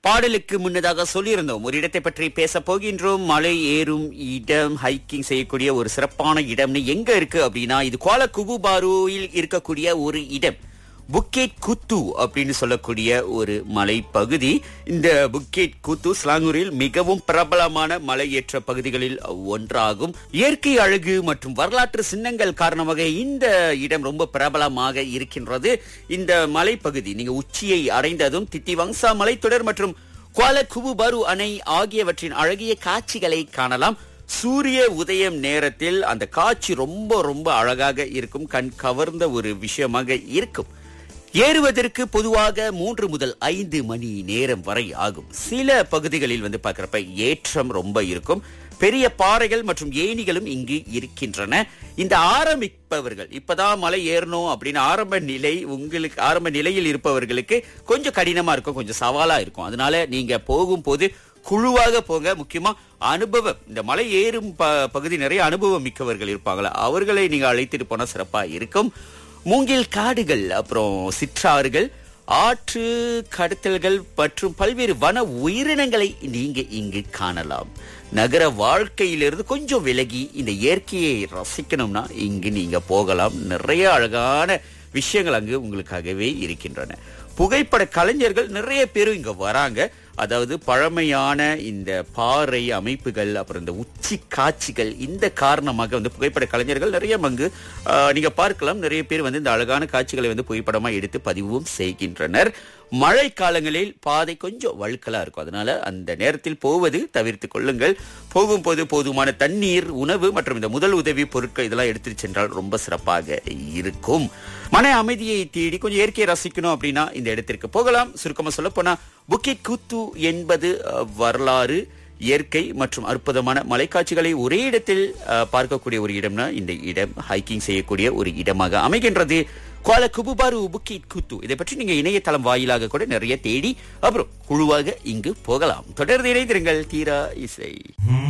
பாடலுக்கு முன்னதாக சொல்லியிருந்தோம் ஒரு இடத்தை பற்றி பேச போகின்றோம் மலை ஏறும் இடம் ஹைக்கிங் செய்யக்கூடிய ஒரு சிறப்பான இடம்னு எங்க இருக்கு அப்படின்னா இது கோல குபுபாருவில் இருக்கக்கூடிய ஒரு இடம் புக்கேட் குத்து அப்படின்னு சொல்லக்கூடிய ஒரு மலை பகுதி இந்த புக்கேட் குத்து ஸ்லாங்கூரில் மிகவும் பிரபலமான மலையேற்ற பகுதிகளில் ஒன்றாகும் இயற்கை அழகு மற்றும் வரலாற்று சின்னங்கள் காரணமாக இந்த இடம் ரொம்ப பிரபலமாக இருக்கின்றது இந்த மலைப்பகுதி நீங்க உச்சியை அடைந்ததும் தித்திவங்சா மலைத்தொடர் மற்றும் குவால குபுபரு அணை ஆகியவற்றின் அழகிய காட்சிகளை காணலாம் சூரிய உதயம் நேரத்தில் அந்த காட்சி ரொம்ப ரொம்ப அழகாக இருக்கும் கண் கவர்ந்த ஒரு விஷயமாக இருக்கும் ஏறுவதற்கு பொதுவாக மூன்று முதல் ஐந்து மணி நேரம் வரை ஆகும் சில பகுதிகளில் வந்து பார்க்கறப்ப ஏற்றம் ரொம்ப இருக்கும் பெரிய பாறைகள் மற்றும் ஏணிகளும் இங்கு இருக்கின்றன இந்த ஆரம்பிப்பவர்கள் இப்பதான் மலை ஏறணும் அப்படின்னு ஆரம்ப நிலை உங்களுக்கு ஆரம்ப நிலையில் இருப்பவர்களுக்கு கொஞ்சம் கடினமா இருக்கும் கொஞ்சம் சவாலா இருக்கும் அதனால நீங்க போகும்போது குழுவாக போங்க முக்கியமா அனுபவம் இந்த மலை ஏறும் ப- பகுதி நிறைய அனுபவம் மிக்கவர்கள் இருப்பாங்களா அவர்களை நீங்க அழைத்துட்டு போனா சிறப்பா இருக்கும் மூங்கில் காடுகள் அப்புறம் சிற்றாறுகள் ஆற்று கடத்தல்கள் மற்றும் பல்வேறு வன உயிரினங்களை நீங்க இங்கு காணலாம் நகர வாழ்க்கையிலிருந்து கொஞ்சம் விலகி இந்த இயற்கையை ரசிக்கணும்னா இங்கு நீங்க போகலாம் நிறைய அழகான விஷயங்கள் அங்கு உங்களுக்காகவே இருக்கின்றன புகைப்பட கலைஞர்கள் நிறைய பேர் இங்க வராங்க அதாவது பழமையான இந்த பாறை அமைப்புகள் அப்புறம் இந்த உச்சி காட்சிகள் இந்த காரணமாக வந்து புகைப்பட கலைஞர்கள் நிறைய அங்கு ஆஹ், நீங்க பார்க்கலாம் நிறைய பேர் வந்து இந்த அழகான காட்சிகளை வந்து புகைப்படமா எடுத்து பதிவும் செய்கின்றனர் மழை காலங்களில் பாதை கொஞ்சம் வழுக்கலா இருக்கும் அதனால அந்த நேரத்தில் போவது தவிர்த்து கொள்ளுங்கள் போகும்போது போதுமான தண்ணீர் உணவு மற்றும் இந்த முதல் உதவி பொருட்கள் இதெல்லாம் எடுத்துட்டு சென்றால் ரொம்ப சிறப்பாக இருக்கும் மன அமைதியை தேடி கொஞ்சம் இயற்கையை ரசிக்கணும் அப்படின்னா இந்த இடத்திற்கு போகலாம் சுருக்கமா சொல்ல போனா புக்கிட் குத்து என்பது அஹ், வரலாறு இயற்கை மற்றும் அற்புதமான மலைக்காட்சிகளை ஒரே இடத்தில் அஹ், பார்க்கக்கூடிய ஒரு இடம்னா இந்த இடம் ஹைக்கிங் செய்யக்கூடிய ஒரு இடமாக அமைகின்றது குவால குபுபாரு புக்கிட் குத்து இதை பற்றி நீங்க இணையதளம் வாயிலாக கூட நிறைய தேடி அப்புறம் குழுவாக இங்கு போகலாம் தொடர்ந்து இணைந்திருங்கள் தீரா இசை